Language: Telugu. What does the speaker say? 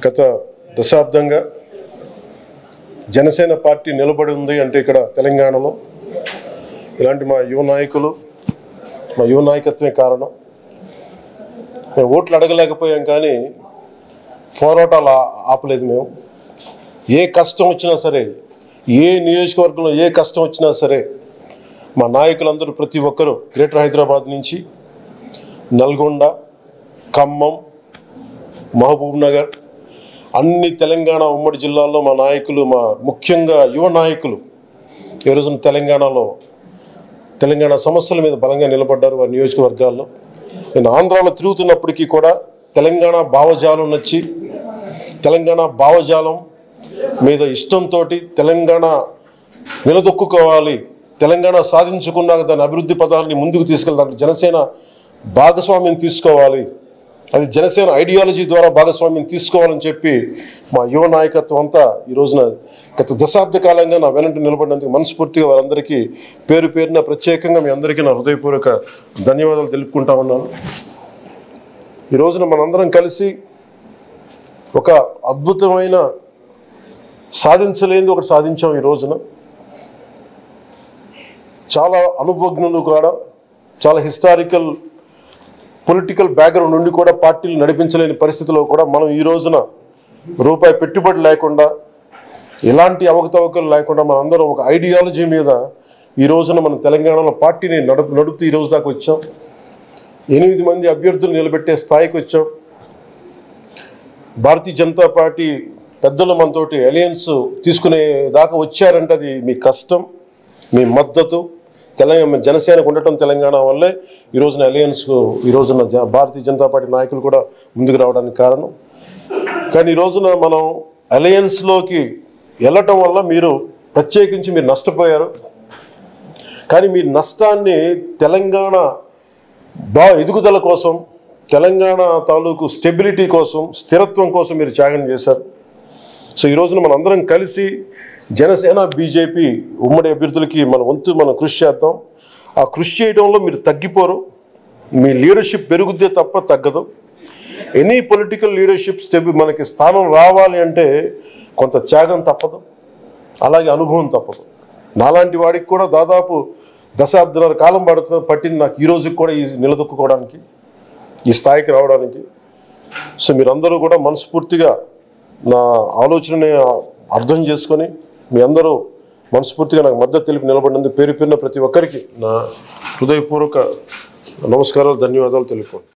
గత దశాబ్దంగా జనసేన పార్టీ నిలబడి ఉంది అంటే ఇక్కడ తెలంగాణలో ఇలాంటి మా యువ నాయకులు మా యువ నాయకత్వమే కారణం మేము ఓట్లు అడగలేకపోయాం కానీ పోరాటాలు ఆ- ఆపలేదు మేము ఏ కష్టం వచ్చినా సరే ఏ నియోజకవర్గంలో ఏ కష్టం వచ్చినా సరే మా నాయకులందరూ ప్రతి ఒక్కరూ గ్రేటర్ హైదరాబాద్ నుంచి నల్గొండ ఖమ్మం మహబూబ్ నగర్ అన్ని తెలంగాణ ఉమ్మడి జిల్లాల్లో మా నాయకులు మా ముఖ్యంగా యువ నాయకులు ఈ రోజున తెలంగాణలో తెలంగాణ సమస్యల మీద బలంగా నిలబడ్డారు వారి నియోజకవర్గాల్లో నేను ఆంధ్రాలో తిరుగుతున్నప్పటికీ కూడా తెలంగాణ భావజాలం నచ్చి తెలంగాణ భావజాలం మీద ఇష్టంతో తెలంగాణ నిలదొక్కుకోవాలి తెలంగాణ సాధించుకున్నాక దాని అభివృద్ధి పదాన్ని ముందుకు తీసుకెళ్ళడానికి జనసేన భాగస్వామ్యం తీసుకోవాలి అది జనసేన ఐడియాలజీ ద్వారా భాగస్వామ్యం తీసుకోవాలని చెప్పి మా యువ నాయకత్వం అంతా ఈ రోజున గత దశాబ్ద కాలంగా నా వెనంట నిలబడినందుకు మనస్ఫూర్తిగా వారందరికీ పేరు పేరున ప్రత్యేకంగా మీ అందరికీ నా హృదయపూర్వక ధన్యవాదాలు తెలుపుకుంటా ఉన్నాను ఈ రోజున మనందరం కలిసి ఒక అద్భుతమైన సాధించలేనిది ఒకటి సాధించాం ఈ రోజున చాలా అనుభవజ్ఞులు కూడా చాలా హిస్టారికల్ పొలిటికల్ బ్యాక్గ్రౌండ్ నుండి కూడా పార్టీలు నడిపించలేని పరిస్థితిలో కూడా మనం ఈ రోజున రూపాయి పెట్టుబడి లేకుండా ఎలాంటి అవకతవకలు లేకుండా మనందరం ఒక ఐడియాలజీ మీద ఈ రోజున మన తెలంగాణలో పార్టీని నడుపు నడుపుతూ ఈ రోజు దాకా వచ్చాం ఎనిమిది మంది అభ్యర్థులు నిలబెట్టే స్థాయికి వచ్చాం భారతీయ జనతా పార్టీ పెద్దలు మనతోటి అలయన్స్ తీసుకునే దాకా వచ్చారంటే అది మీ కష్టం మీ మద్దతు తెలంగాణ జనసేనకు ఉండటం తెలంగాణ వల్లే ఈ రోజున అలయన్స్ ఈ రోజున జ- భారతీయ జనతా పార్టీ నాయకులు కూడా ముందుకు రావడానికి కారణం కానీ ఈ రోజున మనం అలయన్స్లోకి వెళ్ళటం వల్ల మీరు ప్రత్యేకించి మీరు నష్టపోయారు కానీ మీ నష్టాన్ని తెలంగాణ బా ఎదుగుదల కోసం తెలంగాణ తాలూకు స్టెబిలిటీ కోసం స్థిరత్వం కోసం మీరు త్యాగం చేశారు సో ఈ రోజున మనం అందరం కలిసి జనసేన బీజేపీ ఉమ్మడి అభ్యర్థులకి మన వంతు మనం కృషి చేద్దాం ఆ కృషి చేయడంలో మీరు తగ్గిపోరు మీ లీడర్షిప్ పెరుగుద్దే తప్ప తగ్గదు ఎనీ పొలిటికల్ లీడర్షిప్ స్టెబ్ మనకి స్థానం రావాలి అంటే కొంత త్యాగం తప్పదు అలాగే అనుభవం తప్పదు నాలాంటి వాడికి కూడా దాదాపు దశాబ్దాల కాలం పడుతుంది పట్టింది నాకు ఈ రోజుకి కూడా ఈ నిలదొక్కుకోవడానికి ఈ స్థాయికి రావడానికి సో మీరందరూ కూడా మనస్ఫూర్తిగా నా ఆలోచనని అర్థం చేసుకొని మీ అందరూ మనస్ఫూర్తిగా నాకు మద్దతు తెలిపి నిలబడినందుకు పేరు పేరున ప్రతి ఒక్కరికి నా హృదయపూర్వక నమస్కారాలు ధన్యవాదాలు తెలుపుకోండి